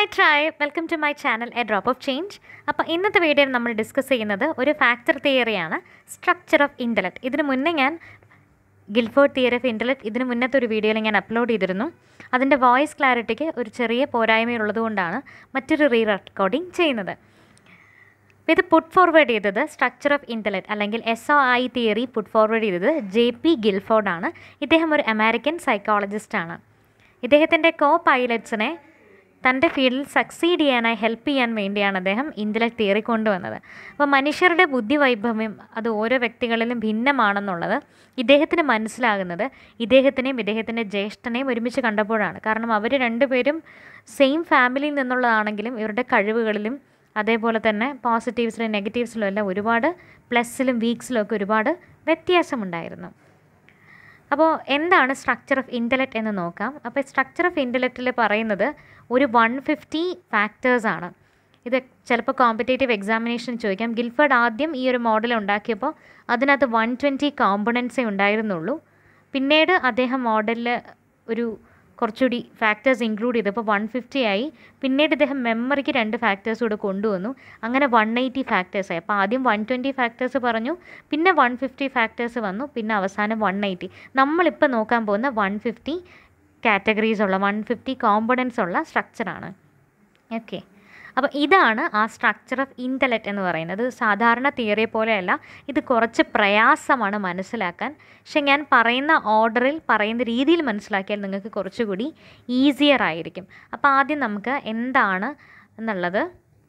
hi ട്രായ് welcome to my channel a drop of change അപ്പോൾ ഇന്നത്തെ വീഡിയോയിൽ നമ്മൾ ഡിസ്കസ് ചെയ്യുന്നത് ഒരു ഫാക്ടർ തിയറിയാണ് സ്ട്രക്ചർ ഓഫ് ഇൻ്റലക്ട് ഇതിന് മുന്നേ ഞാൻ ഗിൽഫോർഡ് തിയറി ഓഫ് ഇൻ്റലക്ട് ഇതിന് മുന്നത്തെ ഒരു വീഡിയോയിൽ ഞാൻ അപ്ലോഡ് ചെയ്തിരുന്നു അതിൻ്റെ വോയിസ് ക്ലാരിറ്റിക്ക് ഒരു ചെറിയ പോരായ്മയുള്ളതുകൊണ്ടാണ് മറ്റൊരു റീ റെക്കോർഡിംഗ് ചെയ്യുന്നത് അപ്പോൾ ഇത് പുട്ട് ഫോർവേഡ് ചെയ്തത് സ്ട്രക്ചർ ഓഫ് ഇൻ്റലക്ട് അല്ലെങ്കിൽ S O I theory put forward ചെയ്തത് ജെ പി ഗിൽഫോർഡാണ് ഇദ്ദേഹം ഒരു അമേരിക്കൻ സൈക്കോളജിസ്റ്റാണ് ഇദ്ദേഹത്തിൻ്റെ കോ പൈലറ്റ്സിനെ തൻ്റെ ഫീൽഡിൽ സക്സീഡ് ചെയ്യാനായി ഹെൽപ്പ് ചെയ്യാൻ വേണ്ടിയാണ് അദ്ദേഹം ഇൻ്റലക്ട് തിയറി കൊണ്ടുവന്നത് അപ്പോൾ മനുഷ്യരുടെ ബുദ്ധി വൈഭവം അത് ഓരോ വ്യക്തികളിലും ഭിന്നമാണെന്നുള്ളത് ഇദ്ദേഹത്തിന് മനസ്സിലാകുന്നത് ഇദ്ദേഹത്തിനെയും ഇദ്ദേഹത്തിൻ്റെ ജ്യേഷ്ഠനെയും ഒരുമിച്ച് കണ്ടപ്പോഴാണ് കാരണം അവർ രണ്ടുപേരും സെയിം ഫാമിലിയിൽ നിന്നുള്ളതാണെങ്കിലും ഇവരുടെ കഴിവുകളിലും അതേപോലെ തന്നെ പോസിറ്റീവ്സിലും നെഗറ്റീവ്സിലും എല്ലാം ഒരുപാട് പ്ലസ്സിലും വീക്സിലും ഒക്കെ ഒരുപാട് വ്യത്യാസമുണ്ടായിരുന്നു അപ്പോൾ എന്താണ് സ്ട്രക്ചർ ഓഫ് ഇൻ്റലക്ട് എന്ന് നോക്കാം അപ്പോൾ സ്ട്രക്ചർ ഓഫ് ഇൻ്റലക്റ്റിൽ പറയുന്നത് ഒരു വൺ ഫിഫ്റ്റി ഫാക്ടേഴ്സാണ് ഇത് ചിലപ്പോൾ കോമ്പറ്റേറ്റീവ് എക്സാമിനേഷൻ ചോദിക്കാം ഗിൽഫർഡ് ആദ്യം ഈ ഒരു മോഡൽ ഉണ്ടാക്കിയപ്പോൾ അതിനകത്ത് വൺ ട്വൻറ്റി കോമ്പണൻസേ ഉണ്ടായിരുന്നുള്ളൂ പിന്നീട് അദ്ദേഹം മോഡലിൽ ഒരു കുറച്ചുകൂടി ഫാക്ടേഴ്സ് ഇൻക്ലൂഡ് ചെയ്തപ്പോൾ വൺ ഫിഫ്റ്റി ആയി പിന്നീട് ഇദ്ദേഹം മെമ്മറിക്ക് രണ്ട് ഫാക്ടേഴ്സ് കൂടെ കൊണ്ടുവന്നു അങ്ങനെ വൺ എയ്റ്റി ഫാക്ടേഴ്സ് ആയി അപ്പോൾ ആദ്യം വൺ ട്വൻറ്റി ഫാക്ടേഴ്സ് പറഞ്ഞു പിന്നെ വൺ ഫിഫ്റ്റി ഫാക്ടേഴ്സ് വന്നു പിന്നെ അവസാനം വൺ എയ്റ്റി നമ്മളിപ്പോൾ നോക്കാൻ പോകുന്ന വൺ ഫിഫ്റ്റി കാറ്റഗറീസ് ഉള്ള വൺ ഫിഫ്റ്റി കോമ്പണൻസ് ഉള്ള സ്ട്രക്ചറാണ് ഓക്കെ അപ്പോൾ ഇതാണ് ആ സ്ട്രക്ചർ ഓഫ് ഇൻ്റലക്റ്റ് എന്ന് പറയുന്നത് സാധാരണ തിയറിയെ പോലെയല്ല ഇത് കുറച്ച് പ്രയാസമാണ് മനസ്സിലാക്കാൻ പക്ഷെ ഞാൻ പറയുന്ന ഓർഡറിൽ പറയുന്ന രീതിയിൽ മനസ്സിലാക്കിയാൽ നിങ്ങൾക്ക് കുറച്ചുകൂടി ഈസിയർ ആയിരിക്കും അപ്പോൾ ആദ്യം നമുക്ക് എന്താണ് എന്നുള്ളത്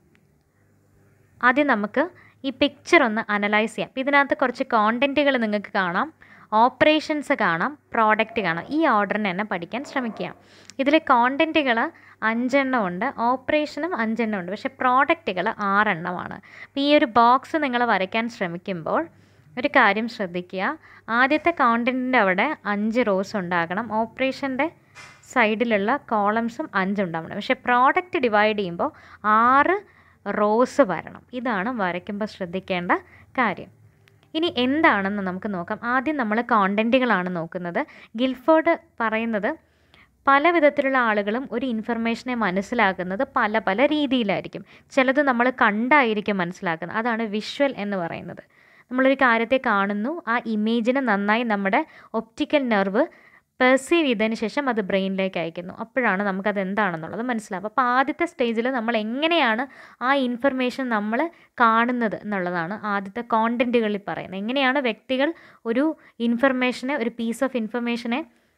ആദ്യം നമുക്ക് ഈ പിക്ചർ ഒന്ന് അനലൈസ് ചെയ്യാം ഇതിനകത്ത് കുറച്ച് കോണ്ടൻറ്റുകൾ നിങ്ങൾക്ക് കാണാം ഓപ്പറേഷൻസ് കാണാം പ്രോഡക്റ്റ് കാണാം ഈ ഓർഡറിന് തന്നെ പഠിക്കാൻ ശ്രമിക്കുക ഇതിൽ കോണ്ടൻറ്റുകൾ അഞ്ചെണ്ണം ഉണ്ട് ഓപ്പറേഷനും അഞ്ചെണ്ണം ഉണ്ട് പക്ഷേ പ്രോഡക്റ്റുകൾ ആറെണ്ണമാണ് അപ്പോൾ ഈ ഒരു ബോക്സ് നിങ്ങൾ വരയ്ക്കാൻ ശ്രമിക്കുമ്പോൾ ഒരു കാര്യം ശ്രദ്ധിക്കുക ആദ്യത്തെ കോണ്ടൻറ്റിൻ്റെ അവിടെ അഞ്ച് റോസ് ഉണ്ടാകണം ഓപ്പറേഷൻ്റെ സൈഡിലുള്ള കോളംസും അഞ്ചുണ്ടാവണം പക്ഷേ പ്രോഡക്റ്റ് ഡിവൈഡ് ചെയ്യുമ്പോൾ ആറ് റോസ് വരണം ഇതാണ് വരയ്ക്കുമ്പോൾ ശ്രദ്ധിക്കേണ്ട കാര്യം ഇനി എന്താണെന്ന് നമുക്ക് നോക്കാം ആദ്യം നമ്മൾ കോണ്ടൻറ്റുകളാണ് നോക്കുന്നത് ഗിൽഫോർഡ് പറയുന്നത് പല വിധത്തിലുള്ള ആളുകളും ഒരു ഇൻഫർമേഷനെ മനസ്സിലാക്കുന്നത് പല പല രീതിയിലായിരിക്കും ചിലത് നമ്മൾ കണ്ടായിരിക്കും മനസ്സിലാക്കുന്നത് അതാണ് വിഷ്വൽ എന്ന് പറയുന്നത് നമ്മളൊരു കാര്യത്തെ കാണുന്നു ആ ഇമേജിനെ നന്നായി നമ്മുടെ ഒപ്റ്റിക്കൽ നെർവ് പെർസീവ് ചെയ്തതിന് ശേഷം അത് ബ്രെയിനിലേക്ക് അയക്കുന്നു അപ്പോഴാണ് നമുക്കത് എന്താണെന്നുള്ളത് മനസ്സിലാവും അപ്പോൾ ആദ്യത്തെ സ്റ്റേജിൽ നമ്മൾ എങ്ങനെയാണ് ആ ഇൻഫർമേഷൻ നമ്മൾ കാണുന്നത് എന്നുള്ളതാണ് ആദ്യത്തെ കോണ്ടൻറ്റുകളിൽ പറയുന്നത് എങ്ങനെയാണ് വ്യക്തികൾ ഒരു ഇൻഫർമേഷനെ ഒരു പീസ് ഓഫ് ഇൻഫർമേഷനെ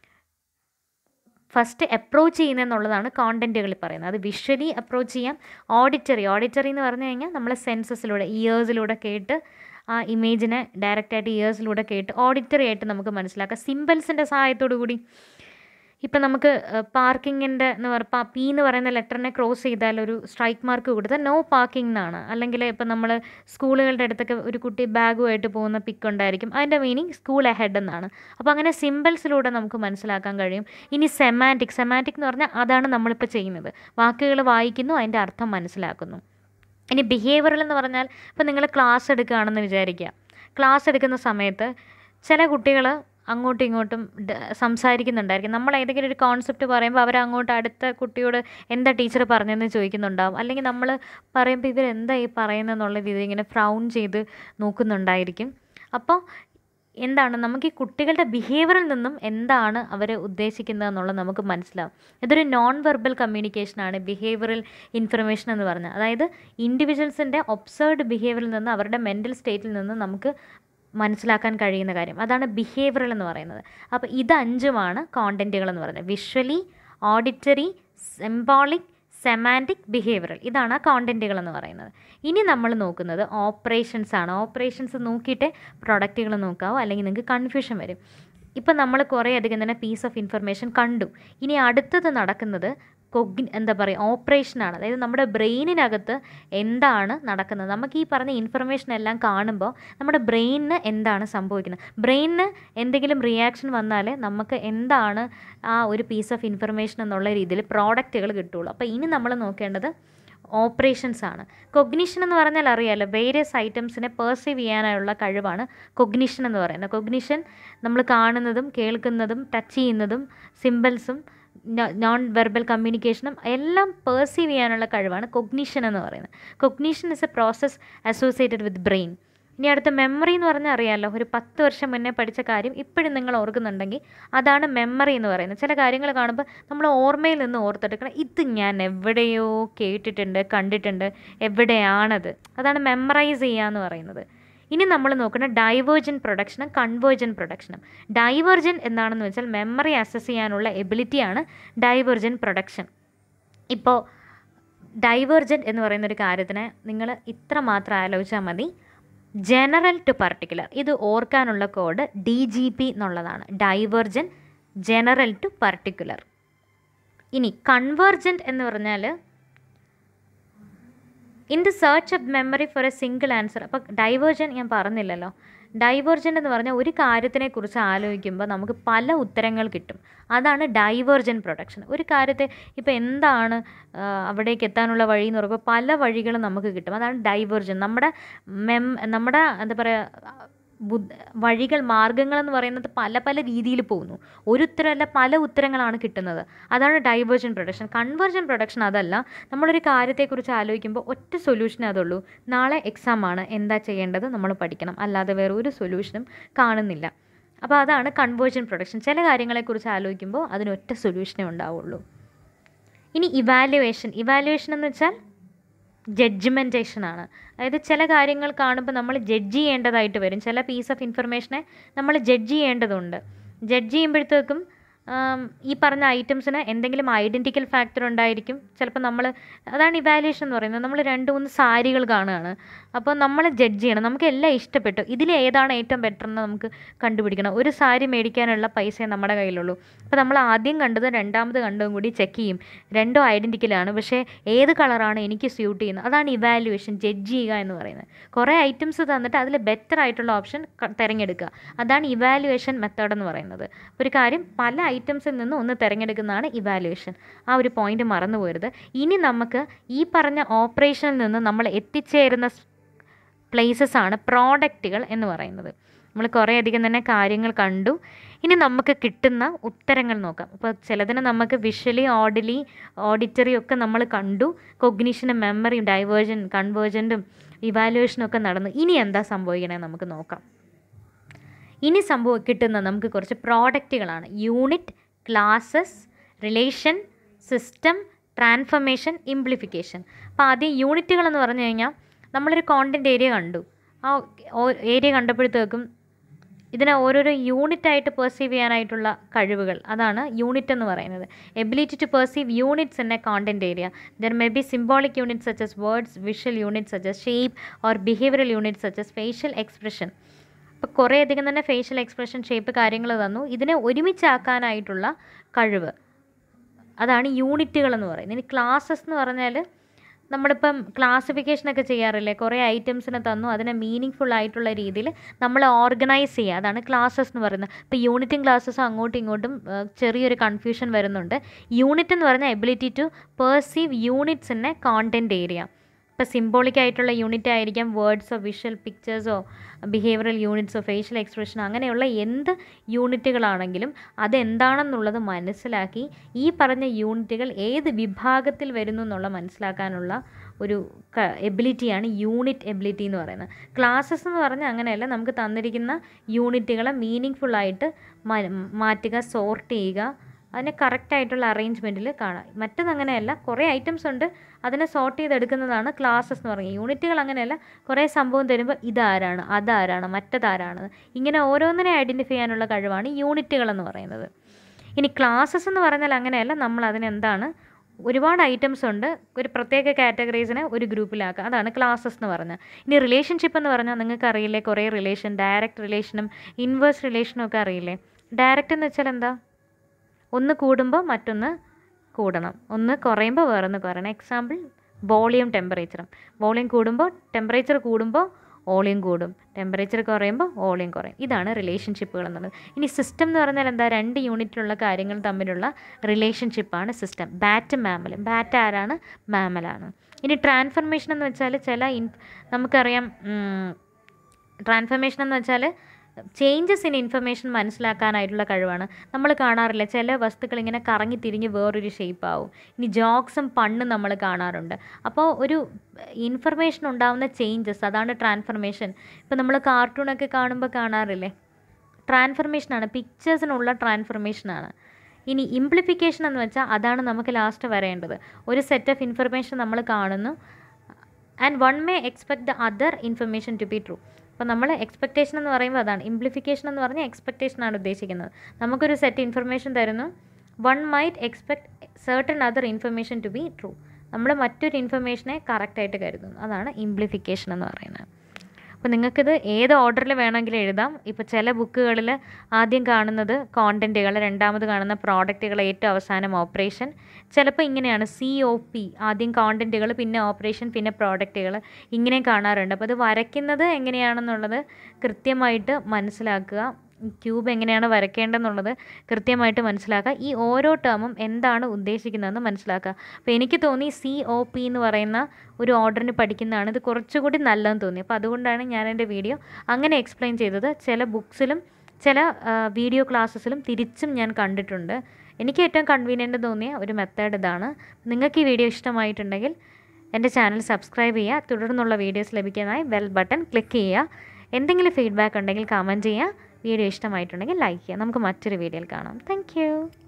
ഫസ്റ്റ് അപ്രോച്ച് ചെയ്യുന്നതെന്നുള്ളതാണ് കോണ്ടൻറ്റുകളിൽ പറയുന്നത് അത് വിഷ്വലി അപ്രോച്ച് ചെയ്യാം ഓഡിറ്ററി ഓഡിറ്ററി എന്ന് പറഞ്ഞു കഴിഞ്ഞാൽ നമ്മൾ സെൻസസിലൂടെ ഇയേഴ്സിലൂടെ കേട്ട് ആ ഇമേജിനെ ഡയറക്റ്റായിട്ട് ഇയേഴ്സിലൂടെ കേട്ട് ഓഡിറ്ററി ആയിട്ട് നമുക്ക് മനസ്സിലാക്കാം സിമ്പിൾസിൻ്റെ സഹായത്തോടു കൂടി ഇപ്പം നമുക്ക് പാർക്കിങ്ങിൻ്റെ എന്ന് പറ പി എന്ന് പറയുന്ന ലെറ്ററിനെ ക്രോസ് ചെയ്താൽ ഒരു സ്ട്രൈക്ക് മാർക്ക് കൊടുത്താൽ നോ പാർക്കിംഗ് എന്നാണ് അല്ലെങ്കിൽ ഇപ്പം നമ്മൾ സ്കൂളുകളുടെ അടുത്തൊക്കെ ഒരു കുട്ടി ബാഗുമായിട്ട് പോകുന്ന പിക്ക് ഉണ്ടായിരിക്കും അതിൻ്റെ മീനിങ് സ്കൂൾ അഹെഡ് എന്നാണ് അപ്പോൾ അങ്ങനെ സിമ്പിൾസിലൂടെ നമുക്ക് മനസ്സിലാക്കാൻ കഴിയും ഇനി സെമാൻറ്റിക് സെമാൻറ്റിക് എന്ന് പറഞ്ഞാൽ അതാണ് നമ്മളിപ്പോൾ ചെയ്യുന്നത് വാക്കുകൾ വായിക്കുന്നു അതിൻ്റെ അർത്ഥം മനസ്സിലാക്കുന്നു ഇനി ബിഹേവിയറൽ എന്ന് പറഞ്ഞാൽ ഇപ്പം നിങ്ങൾ ക്ലാസ് എടുക്കുകയാണെന്ന് വിചാരിക്കുക ക്ലാസ് എടുക്കുന്ന സമയത്ത് ചില കുട്ടികൾ അങ്ങോട്ടും ഇങ്ങോട്ടും സംസാരിക്കുന്നുണ്ടായിരിക്കും നമ്മൾ ഏതെങ്കിലും ഒരു കോൺസെപ്റ്റ് പറയുമ്പോൾ അവർ അങ്ങോട്ട് അടുത്ത കുട്ടിയോട് എന്താ ടീച്ചർ പറഞ്ഞതെന്ന് ചോദിക്കുന്നുണ്ടാവും അല്ലെങ്കിൽ നമ്മൾ പറയുമ്പോൾ ഇവരെന്താ ഈ പറയുന്നതെന്നുള്ള രീതിയിൽ ഇങ്ങനെ ഫ്രൗൺ ചെയ്ത് നോക്കുന്നുണ്ടായിരിക്കും അപ്പോൾ എന്താണ് നമുക്ക് ഈ കുട്ടികളുടെ ബിഹേവിയറിൽ നിന്നും എന്താണ് അവർ ഉദ്ദേശിക്കുന്നത് എന്നുള്ളത് നമുക്ക് മനസ്സിലാവും ഇതൊരു നോൺ വെർബൽ കമ്മ്യൂണിക്കേഷനാണ് ബിഹേവിയറൽ ഇൻഫർമേഷൻ എന്ന് പറഞ്ഞാൽ അതായത് ഇൻഡിവിജ്വൽസിൻ്റെ ഒബ്സേർവ്ഡ് ബിഹേവിയറിൽ നിന്ന് അവരുടെ മെൻ്റൽ സ്റ്റേറ്റിൽ നിന്ന് നമുക്ക് മനസ്സിലാക്കാൻ കഴിയുന്ന കാര്യം അതാണ് ബിഹേവിയറൽ എന്ന് പറയുന്നത് അപ്പോൾ ഇത് അഞ്ചുമാണ് കോണ്ടൻറ്റുകൾ എന്ന് പറയുന്നത് visually auditory symbolic semantic behavioural ഇതാണ് ആ കോണ്ടൻറ്റുകൾ എന്ന് പറയുന്നത് ഇനി നമ്മൾ നോക്കുന്നത് ഓപ്പറേഷൻസ് ആണ് ഓപ്പറേഷൻസ് നോക്കിയിട്ടേ പ്രൊഡക്റ്റുകൾ നോക്കാവോ അല്ലെങ്കിൽ നിങ്ങൾക്ക് കൺഫ്യൂഷൻ വരും ഇപ്പം നമ്മൾ കുറേ അധികം തന്നെ പീസ് ഓഫ് ഇൻഫർമേഷൻ കണ്ടു ഇനി അടുത്തത് നടക്കുന്നത് കൊഗ്നി എന്താ പറയുക ഓപ്പറേഷനാണ് അതായത് നമ്മുടെ ബ്രെയിനിനകത്ത് എന്താണ് നടക്കുന്നത് നമുക്ക് ഈ പറഞ്ഞ ഇൻഫർമേഷൻ എല്ലാം കാണുമ്പോൾ നമ്മുടെ ബ്രെയിനിന് എന്താണ് സംഭവിക്കുന്നത് ബ്രെയിനിന് എന്തെങ്കിലും റിയാക്ഷൻ വന്നാൽ നമുക്ക് എന്താണ് ആ ഒരു പീസ് ഓഫ് ഇൻഫർമേഷൻ എന്നുള്ള രീതിയിൽ പ്രോഡക്റ്റുകൾ കിട്ടുള്ളൂ അപ്പോൾ ഇനി നമ്മൾ നോക്കേണ്ടത് ഓപ്പറേഷൻസ് ആണ് കൊഗ്നിഷൻ എന്ന് പറഞ്ഞാൽ അറിയാമല്ലോ വേരിയസ് ഐറ്റംസിനെ പെർസീവ് ചെയ്യാനുള്ള കഴിവാണ് കൊഗ്നിഷൻ എന്ന് പറയുന്നത് കൊഗ്നിഷൻ നമ്മൾ കാണുന്നതും കേൾക്കുന്നതും ടച്ച് ചെയ്യുന്നതും സിമ്പിൾസും നോൺ വെർബൽ കമ്മ്യൂണിക്കേഷനും എല്ലാം പേഴ്സീവ് ചെയ്യാനുള്ള കഴിവാണ് കൊഗ്നീഷൻ എന്ന് പറയുന്നത് cognition is a process associated with brain ഇനി അടുത്ത മെമ്മറി എന്ന് പറഞ്ഞാൽ അറിയാമല്ലോ ഒരു പത്ത് വർഷം മുന്നേ പഠിച്ച കാര്യം ഇപ്പോഴും നിങ്ങൾ ഓർക്കുന്നുണ്ടെങ്കിൽ അതാണ് മെമ്മറി എന്ന് പറയുന്നത് ചില കാര്യങ്ങൾ കാണുമ്പോൾ നമ്മൾ ഓർമ്മയിൽ നിന്ന് ഓർത്തെടുക്കണം ഇത് ഞാൻ എവിടെയോ കേട്ടിട്ടുണ്ട് കണ്ടിട്ടുണ്ട് എവിടെയാണത് അതാണ് മെമ്മറൈസ് ചെയ്യുക എന്ന് പറയുന്നത് ഇനി നമ്മൾ നോക്കുന്ന ഡൈവേർജൻ പ്രൊഡക്ഷനും കൺവേർജൻ പ്രൊഡക്ഷനും ഡൈവേർജൻ എന്താണെന്ന് വെച്ചാൽ മെമ്മറി അസസ് ചെയ്യാനുള്ള എബിലിറ്റിയാണ് ഡൈവേർജൻ പ്രൊഡക്ഷൻ ഇപ്പോൾ ഡൈവേർജൻ എന്ന് പറയുന്ന ഒരു കാര്യത്തിന് നിങ്ങൾ ഇത്ര മാത്രം ആലോചിച്ചാൽ മതി ജനറൽ ടു പർട്ടിക്കുലർ ഇത് ഓർക്കാനുള്ള കോഡ് ഡി ജി പി എന്നുള്ളതാണ് ഡൈവേർജൻ ജനറൽ ടു പർട്ടിക്കുലർ ഇനി കൺവേർജൻറ്റ് എന്ന് പറഞ്ഞാൽ in the search of memory for a single answer അപ്പോൾ ഡൈവേർജൻ ഞാൻ പറഞ്ഞില്ലല്ലോ ഡൈവേർജൻ എന്ന് പറഞ്ഞാൽ ഒരു കാര്യത്തിനെക്കുറിച്ച് ആലോചിക്കുമ്പോൾ നമുക്ക് പല ഉത്തരങ്ങൾ കിട്ടും അതാണ് ഡൈവേർജൻ പ്രൊഡക്ഷൻ ഒരു കാര്യത്തെ ഇപ്പോൾ എന്താണ് ആ, അവിടേക്ക് എത്താനുള്ള വഴി എന്ന് പറയുമ്പോൾ പല വഴികളും നമുക്ക് കിട്ടും അതാണ് ഡൈവേർജൻ നമ്മുടെ മെം നമ്മുടെ എന്താ പറയുക ബുദ്ധ വഴികൾ മാർഗങ്ങൾ എന്ന് പറയുന്നത് പല പല രീതിയിൽ പോകുന്നു ഒരു ഉത്തരമല്ല പല ഉത്തരങ്ങളാണ് കിട്ടുന്നത് അതാണ് ഡൈവേർജൻ പ്രൊഡക്ഷൻ കൺവേർജൻ പ്രൊഡക്ഷൻ അതല്ല നമ്മളൊരു കാര്യത്തെക്കുറിച്ച് ആലോചിക്കുമ്പോൾ ഒറ്റ സൊല്യൂഷനേ അതുള്ളൂ നാളെ എക്സാം ആണ് എന്താ ചെയ്യേണ്ടത് നമ്മൾ പഠിക്കണം അല്ലാതെ വേറെ ഒരു സൊല്യൂഷനും കാണുന്നില്ല അപ്പോൾ അതാണ് കൺവേർജൻ പ്രൊഡക്ഷൻ ചില കാര്യങ്ങളെക്കുറിച്ച് ആലോചിക്കുമ്പോൾ അതിന് ഒറ്റ സൊല്യൂഷനേ ഉണ്ടാവുള്ളൂ ഇനി ഇവാലുവേഷൻ ഇവാലുവേഷൻ എന്ന് വെച്ചാൽ ജഡ്ജ്മെൻറ്റേഷൻ ആണ് അതായത് ചില കാര്യങ്ങൾ കാണുമ്പോൾ നമ്മൾ ജഡ്ജ് ചെയ്യേണ്ടതായിട്ട് വരും ചില പീസ് ഓഫ് ഇൻഫർമേഷനെ നമ്മൾ ജഡ്ജ് ചെയ്യേണ്ടതുണ്ട് ജഡ്ജ് ചെയ്യുമ്പോഴത്തേക്കും ആം, ഈ പറഞ്ഞ ഐറ്റംസിന് എന്തെങ്കിലും ഐഡൻറ്റിക്കൽ ഫാക്ടർ ഉണ്ടായിരിക്കും ചിലപ്പോൾ നമ്മൾ അതാണ് ഇവാലുവേഷൻ എന്ന് പറയുന്നത് നമ്മൾ രണ്ട് മൂന്ന് സാരികൾ കാണുകയാണ് അപ്പോൾ നമ്മൾ ജഡ്ജ് ചെയ്യണം നമുക്ക് എല്ലാം ഇഷ്ടപ്പെട്ടു ഇതിൽ ഏതാണ് ഏറ്റവും ബെറ്റർ എന്ന് നമുക്ക് കണ്ടുപിടിക്കണം ഒരു സാരി മേടിക്കാനുള്ള പൈസ നമ്മുടെ കയ്യിലുള്ളൂ അപ്പോൾ നമ്മൾ ആദ്യം കണ്ടത് രണ്ടാമത് കണ്ടതും കൂടി ചെക്ക് ചെയ്യും രണ്ടും ഐഡൻറ്റിക്കലാണ് പക്ഷേ ഏത് കളറാണ് എനിക്ക് സ്യൂട്ട് ചെയ്യുന്നത് അതാണ് ഇവാലുവേഷൻ ജഡ്ജ് ചെയ്യുക എന്ന് പറയുന്നത് കുറേ ഐറ്റംസ് തന്നിട്ട് അതിൽ ബെറ്റർ ആയിട്ടുള്ള ഓപ്ഷൻ തിരഞ്ഞെടുക്കുക അതാണ് ഇവാലുവേഷൻ മെത്തേഡ് എന്ന് പറയുന്നത് ഒരു കാര്യം പല ഐറ്റംസിൽ നിന്ന് ഒന്ന് തിരഞ്ഞെടുക്കുന്നതാണ് ഇവാലുവേഷൻ ആ ഒരു പോയിന്റ് മറന്നു പോരുത് ഇനി നമുക്ക് ഈ പറഞ്ഞ ഓപ്പറേഷനിൽ നിന്ന് നമ്മൾ എത്തിച്ചേരുന്ന പ്ലേസസ് ആണ് പ്രോഡക്റ്റുകൾ എന്ന് പറയുന്നത് നമ്മൾ കുറേയധികം തന്നെ കാര്യങ്ങൾ കണ്ടു ഇനി നമുക്ക് കിട്ടുന്ന ഉത്തരങ്ങൾ നോക്കാം അപ്പോൾ ചിലതിന് നമുക്ക് വിഷ്വലി ഓഡിലി ഓഡിറ്ററി ഒക്കെ നമ്മൾ കണ്ടു കൊഗ്നീഷനും മെമ്മറിയും ഡൈവേർജൻ കൺവേർജൻറ്റും ഇവാലുവേഷനും ഒക്കെ നടന്നു ഇനി എന്താ സംഭവിക്കണേ നമുക്ക് നോക്കാം ഇനി സംഭവം കിട്ടുന്ന നമുക്ക് കുറച്ച് പ്രോഡക്റ്റുകളാണ് unit classes relation system transformation implication അപ്പോൾ ആദ്യം യൂണിറ്റുകൾ എന്ന് പറഞ്ഞു കഴിഞ്ഞാൽ നമ്മളൊരു കോണ്ടൻറ്റ് ഏരിയ കണ്ടു ആ ഏരിയ കണ്ടപ്പോഴത്തേക്കും ഇതിനെ ഓരോരോ യൂണിറ്റ് ആയിട്ട് പെർസീവ് ചെയ്യാനായിട്ടുള്ള കഴിവുകൾ അതാണ് യൂണിറ്റ് എന്ന് പറയുന്നത് ability to perceive units in a content area there may be symbolic units such as words visual units such as shape or behavioural units such as facial expression ഇപ്പോൾ കുറേ അധികം തന്നെ ഫേഷ്യൽ എക്സ്പ്രഷൻ ഷേപ്പ് കാര്യങ്ങൾ തന്നു ഇതിനെ ഒരുമിച്ചാക്കാനായിട്ടുള്ള കഴിവ് അതാണ് യൂണിറ്റുകൾ എന്ന് പറയുന്നത് ഇനി ക്ലാസ്സസ് എന്ന് പറഞ്ഞാൽ നമ്മളിപ്പം ക്ലാസിഫിക്കേഷനൊക്കെ ചെയ്യാറില്ലേ കുറേ ഐറ്റംസിനെ തന്നു അതിനെ മീനിങ് ഫുൾ ആയിട്ടുള്ള രീതിയിൽ നമ്മൾ ഓർഗനൈസ് ചെയ്യുക അതാണ് ക്ലാസ്സസ് എന്ന് പറയുന്നത് ഇപ്പോൾ യൂണിറ്റും ക്ലാസ്സസും അങ്ങോട്ടും ഇങ്ങോട്ടും ആ, ചെറിയൊരു കൺഫ്യൂഷൻ വരുന്നുണ്ട് യൂണിറ്റ് എന്ന് പറഞ്ഞാൽ ability to perceive units in a content area ഇപ്പോൾ സിംബോളിക് ആയിട്ടുള്ള യൂണിറ്റ് ആയിരിക്കാം വേർഡ്സോ വിഷ്വൽ പിക്ചേഴ്സോ ബിഹേവിയറൽ യൂണിറ്റ്സോ ഫേഷ്യൽ എക്സ്പ്രഷനോ അങ്ങനെയുള്ള എന്ത് യൂണിറ്റുകളാണെങ്കിലും അതെന്താണെന്നുള്ളത് മനസ്സിലാക്കി ഈ പറഞ്ഞ യൂണിറ്റുകൾ ഏത് വിഭാഗത്തിൽ വരുന്നു എന്നുള്ള മനസ്സിലാക്കാനുള്ള ഒരു എബിലിറ്റിയാണ് യൂണിറ്റ് എബിലിറ്റി എന്ന് പറയുന്നത് ക്ലാസ്സസ് എന്ന് പറഞ്ഞാൽ അങ്ങനെയല്ല നമുക്ക് തന്നിരിക്കുന്ന യൂണിറ്റുകളെ മീനിങ് ഫുള്ളായിട്ട് മാറ്റുക സോർട്ട് ചെയ്യുക അതിനെ കറക്റ്റായിട്ടുള്ള അറേഞ്ച്മെൻറ്റിൽ കാണാം മറ്റത് അങ്ങനെയല്ല കുറേ ഐറ്റംസ് ഉണ്ട് അതിനെ സോർട്ട് ചെയ്തെടുക്കുന്നതാണ് ക്ലാസ്സസ് എന്ന് പറയുന്നത് യൂണിറ്റുകൾ അങ്ങനെയല്ല കുറേ സംഭവം തരുമ്പോൾ ഇതാരാണ് അതാരാണ് മറ്റതാരാണ് ഇങ്ങനെ ഓരോന്നിനെ ഐഡൻറ്റിഫൈ ചെയ്യാനുള്ള കഴിവാണ് യൂണിറ്റുകൾ എന്ന് പറയുന്നത് ഇനി ക്ലാസ്സസ് എന്ന് പറഞ്ഞാൽ അങ്ങനെയല്ല നമ്മൾ അതിനെന്താണ് ഒരുപാട് ഐറ്റംസ് ഉണ്ട് ഒരു പ്രത്യേക കാറ്റഗറീസിനെ ഒരു ഗ്രൂപ്പിലാക്കുക അതാണ് ക്ലാസ്സസ് എന്ന് പറഞ്ഞാൽ ഇനി റിലേഷൻഷിപ്പ് എന്ന് പറഞ്ഞാൽ നിങ്ങൾക്ക് അറിയില്ലേ കുറേ റിലേഷൻ ഡയറക്റ്റ് റിലേഷനും ഇൻവേഴ്സ് റിലേഷനും ഒക്കെ അറിയില്ലേ ഡയറക്റ്റ് എന്ന് വെച്ചാൽ എന്താ ഒന്ന് കൂടുമ്പോൾ മറ്റൊന്ന് കൂടണം ഒന്ന് കുറയുമ്പോൾ വേറൊന്ന് കുറയണം എക്സാമ്പിൾ വോളിയം ടെമ്പറേച്ചറും വോളിയം കൂടുമ്പോൾ ടെമ്പറേച്ചർ കൂടുമ്പോൾ വോളിയം കൂടും ടെമ്പറേച്ചർ കുറയുമ്പോൾ വോളിയം കുറയും ഇതാണ് റിലേഷൻഷിപ്പുകൾ എന്നുള്ളത് ഇനി സിസ്റ്റം എന്ന് പറഞ്ഞാൽ എന്താ രണ്ട് യൂണിറ്റിലുള്ള കാര്യങ്ങൾ തമ്മിലുള്ള റിലേഷൻഷിപ്പാണ് സിസ്റ്റം ബാറ്റ് മാമൽ ബാറ്റ് ആരാണ് മാമലാണ് ഇനി ട്രാൻസ്ഫർമേഷൻ എന്ന് വെച്ചാൽ ചില ഇൻ നമുക്കറിയാം ട്രാൻസ്ഫർമേഷൻ എന്ന് വെച്ചാൽ ചേഞ്ചസ് ഇൻ ഇൻഫർമേഷൻ മനസ്സിലാക്കാനായിട്ടുള്ള കഴിവാണ് നമ്മൾ കാണാറില്ല ചില വസ്തുക്കൾ ഇങ്ങനെ കറങ്ങി തിരിഞ്ഞ് വേറൊരു ഷേപ്പ് ആവും ഇനി ജോക്സും പണ്ണും നമ്മൾ കാണാറുണ്ട് അപ്പോൾ ഒരു ഇൻഫർമേഷൻ ഉണ്ടാവുന്ന ചേഞ്ചസ് അതാണ് ട്രാൻസ്ഫർമേഷൻ ഇപ്പോൾ നമ്മൾ കാർട്ടൂണൊക്കെ കാണുമ്പോൾ കാണാറില്ലേ ട്രാൻസ്ഫർമേഷനാണ് പിക്ചേഴ്സിനുള്ള ട്രാൻസ്ഫർമേഷനാണ് ഇനി ഇംപ്ലിഫിക്കേഷൻ എന്ന് വെച്ചാൽ അതാണ് നമുക്ക് ലാസ്റ്റ് വരേണ്ടത് ഒരു സെറ്റ് ഓഫ് ഇൻഫർമേഷൻ നമ്മൾ കാണുന്നു and one may expect the other information to be true അപ്പോൾ നമ്മൾ എക്സ്പെക്റ്റേഷൻ എന്ന് പറയുമ്പോൾ അതാണ് ഇംപ്ലിഫിക്കേഷൻ എന്ന് പറഞ്ഞാൽ എക്സ്പെക്റ്റേഷനാണ് ഉദ്ദേശിക്കുന്നത് നമുക്കൊരു സെറ്റ് ഇൻഫർമേഷൻ തരുന്നു one might expect certain other information to be true നമ്മൾ മറ്റൊരു ഇൻഫർമേഷനെ കറക്റ്റായിട്ട് കരുതുന്നു അതാണ് ഇംപ്ലിഫിക്കേഷൻ എന്ന് പറയുന്നത് അപ്പോൾ നിങ്ങൾക്കിത് ഏത് ഓർഡറിൽ വേണമെങ്കിലും എഴുതാം ഇപ്പോൾ ചില ബുക്കുകളിൽ ആദ്യം കാണുന്നത് കോണ്ടൻറ്റുകൾ രണ്ടാമത് കാണുന്ന പ്രോഡക്റ്റുകൾ ഏറ്റവും അവസാനം ഓപ്പറേഷൻ ചിലപ്പോൾ ഇങ്ങനെയാണ് സി ഒ പി ആദ്യം കോണ്ടൻറ്റുകൾ പിന്നെ ഓപ്പറേഷൻ പിന്നെ പ്രോഡക്റ്റുകൾ ഇങ്ങനെയും കാണാറുണ്ട് അപ്പോൾ അത് വരയ്ക്കുന്നത് എങ്ങനെയാണെന്നുള്ളത് കൃത്യമായിട്ട് മനസ്സിലാക്കുക ക്യൂബ് എങ്ങനെയാണ് വരയ്ക്കേണ്ടതെന്നുള്ളത് കൃത്യമായിട്ട് മനസ്സിലാക്കുക ഈ ഓരോ ടേമും എന്താണ് ഉദ്ദേശിക്കുന്നതെന്ന് മനസ്സിലാക്കുക അപ്പോൾ എനിക്ക് തോന്നി സി ഒ പി എന്ന് പറയുന്ന ഒരു ഓർഡറിന് പഠിക്കുന്നതാണ് ഇത് കുറച്ചുകൂടി നല്ലതെന്ന് തോന്നി അപ്പോൾ അതുകൊണ്ടാണ് ഞാൻ എൻ്റെ വീഡിയോ അങ്ങനെ എക്സ്പ്ലെയിൻ ചെയ്തത് ചില ബുക്സിലും ചില വീഡിയോ ക്ലാസ്സസിലും തിരിച്ചും ഞാൻ കണ്ടിട്ടുണ്ട് എനിക്ക് ഏറ്റവും കൺവീനിയൻറ്റ് തോന്നിയ ഒരു മെത്തേഡ് ഇതാണ് നിങ്ങൾക്ക് ഈ വീഡിയോ ഇഷ്ടമായിട്ടുണ്ടെങ്കിൽ എൻ്റെ ചാനൽ സബ്സ്ക്രൈബ് ചെയ്യുക തുടർന്നുള്ള വീഡിയോസ് ലഭിക്കാനായി ബെൽ ബട്ടൺ ക്ലിക്ക് ചെയ്യുക എന്തെങ്കിലും ഫീഡ്ബാക്ക് ഉണ്ടെങ്കിൽ കമൻറ്റ് ചെയ്യുക വീഡിയോ ഇഷ്ടമായിട്ടുണ്ടെങ്കിൽ ലൈക്ക് ചെയ്യുക നമുക്ക് മറ്റൊരു വീഡിയോയിൽ കാണാം താങ്ക്